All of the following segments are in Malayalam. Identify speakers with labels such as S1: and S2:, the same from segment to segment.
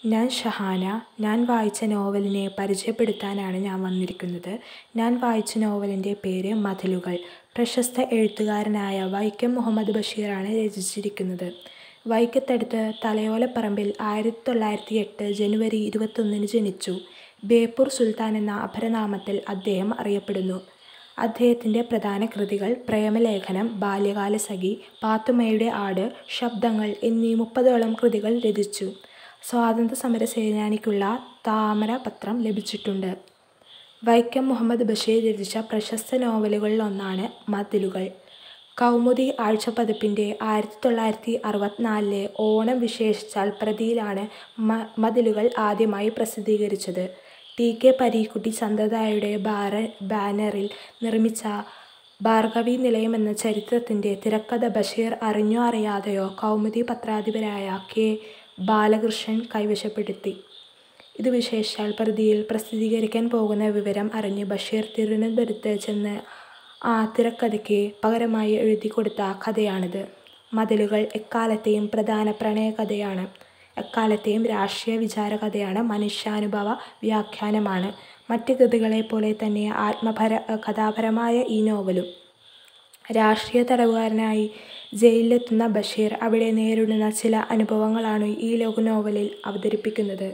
S1: ഞാൻ ഷഹാന ഞാൻ വായിച്ച നോവലിനെ പരിചയപ്പെടുത്താനാണ് ഞാൻ വന്നിരിക്കുന്നത് ഞാൻ വായിച്ച നോവലിൻ്റെ പേര് മതിലുകൾ പ്രശസ്ത എഴുത്തുകാരനായ വൈക്കം മുഹമ്മദ് ബഷീറാണ് രചിച്ചിരിക്കുന്നത് വൈക്കത്തടുത്ത് തലയോലപ്പറമ്പിൽ ആയിരത്തി തൊള്ളായിരത്തി എട്ട് ജനുവരി ഇരുപത്തൊന്നിന് ജനിച്ചു ബേപ്പൂർ സുൽത്താൻ എന്ന അപരനാമത്തിൽ അദ്ദേഹം അറിയപ്പെടുന്നു അദ്ദേഹത്തിൻ്റെ പ്രധാന കൃതികൾ പ്രേമലേഖനം ബാല്യകാലസഖി പാത്തുമ്മയുടെ ആട് ശബ്ദങ്ങൾ എന്നീ മുപ്പതോളം കൃതികൾ രചിച്ചു സ്വാതന്ത്ര്യ സമര സേനാനിക്കുള്ള താമരപത്രം ലഭിച്ചിട്ടുണ്ട് വൈക്കം മുഹമ്മദ് ബഷീർ രചിച്ച പ്രശസ്ത നോവലുകളിലൊന്നാണ് മതിലുകൾ കൗമുദി ആഴ്ചപ്പതിപ്പിൻ്റെ ആയിരത്തി തൊള്ളായിരത്തി അറുപത്തിനാലിലെ ഓണം വിശേഷിച്ചാൽ പ്രതിയിലാണ് മ മതിലുകൾ ആദ്യമായി പ്രസിദ്ധീകരിച്ചത് ടി കെ പരീക്കുട്ടി ചന്ദതായുടെ ബാര ബാനറിൽ നിർമ്മിച്ച ഭാർഗവി നിലയം എന്ന ചരിത്രത്തിൻ്റെ തിരക്കഥ ബഷീർ അറിഞ്ഞോ അറിയാതെയോ കൗമുദി പത്രാധിപരായ കെ ബാലകൃഷ്ണൻ കൈവശപ്പെടുത്തി ഇത് വിശേഷാൽ പ്രതിയിൽ പ്രസിദ്ധീകരിക്കാൻ പോകുന്ന വിവരം അറിഞ്ഞ് ബഷീർ തിരുവനന്തപുരത്ത് ചെന്ന് ആ തിരക്കഥയ്ക്ക് പകരമായി എഴുതി കൊടുത്ത കഥയാണിത് മതിലുകൾ എക്കാലത്തെയും പ്രധാന പ്രണയകഥയാണ് എക്കാലത്തെയും രാഷ്ട്രീയ വിചാരകഥയാണ് മനുഷ്യാനുഭവ വ്യാഖ്യാനമാണ് മറ്റ് കൃതികളെ പോലെ തന്നെ ആത്മപര കഥാപരമായ ഈ നോവലും രാഷ്ട്രീയ തടവുകാരനായി ജയിലിലെത്തുന്ന ബഷീർ അവിടെ നേരിടുന്ന ചില അനുഭവങ്ങളാണ് ഈ ലോക നോവലിൽ അവതരിപ്പിക്കുന്നത്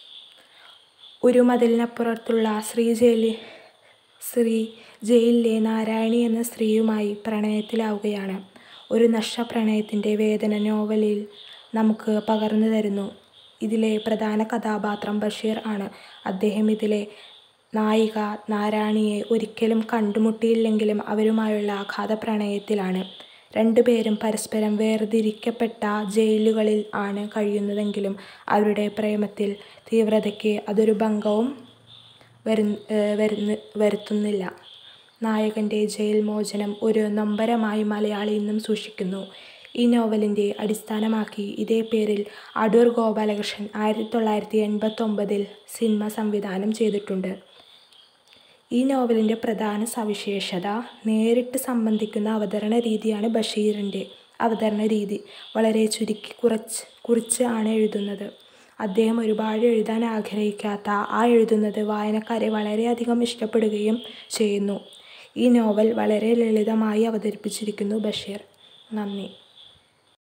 S1: ഒരു മതിലിനപ്പുറത്തുള്ള ശ്രീ ജയിലിൽ ശ്രീ ജയിലിലെ നാരായണി എന്ന സ്ത്രീയുമായി പ്രണയത്തിലാവുകയാണ് ഒരു നഷ്ടപ്രണയത്തിൻ്റെ വേദന നോവലിൽ നമുക്ക് പകർന്നു തരുന്നു ഇതിലെ പ്രധാന കഥാപാത്രം ബഷീർ ആണ് അദ്ദേഹം ഇതിലെ നായിക നാരായണിയെ ഒരിക്കലും കണ്ടുമുട്ടിയില്ലെങ്കിലും അവരുമായുള്ള അഗാധ പ്രണയത്തിലാണ് രണ്ടുപേരും പരസ്പരം വേർതിരിക്കപ്പെട്ട ജയിലുകളിൽ ആണ് കഴിയുന്നതെങ്കിലും അവരുടെ പ്രേമത്തിൽ തീവ്രതയ്ക്ക് അതൊരു ഭംഗവും വരു വരുന്ന വരുത്തുന്നില്ല നായകൻ്റെ ജയിൽ മോചനം ഒരു നൊമ്പരമായി മലയാളി ഇന്നും സൂക്ഷിക്കുന്നു ഈ നോവലിൻ്റെ അടിസ്ഥാനമാക്കി ഇതേ പേരിൽ അടൂർ ഗോപാലകൃഷ്ണൻ ആയിരത്തി തൊള്ളായിരത്തി എൺപത്തൊമ്പതിൽ സിനിമ സംവിധാനം ചെയ്തിട്ടുണ്ട് ഈ നോവലിൻ്റെ പ്രധാന സവിശേഷത നേരിട്ട് സംബന്ധിക്കുന്ന അവതരണ രീതിയാണ് ബഷീറിൻ്റെ അവതരണ രീതി വളരെ ചുരുക്കി കുറച്ച് കുറിച്ച് ആണ് എഴുതുന്നത് അദ്ദേഹം ഒരുപാട് എഴുതാൻ ആഗ്രഹിക്കാത്ത ആ എഴുതുന്നത് വായനക്കാരെ വളരെയധികം ഇഷ്ടപ്പെടുകയും ചെയ്യുന്നു ഈ നോവൽ വളരെ ലളിതമായി അവതരിപ്പിച്ചിരിക്കുന്നു ബഷീർ നന്ദി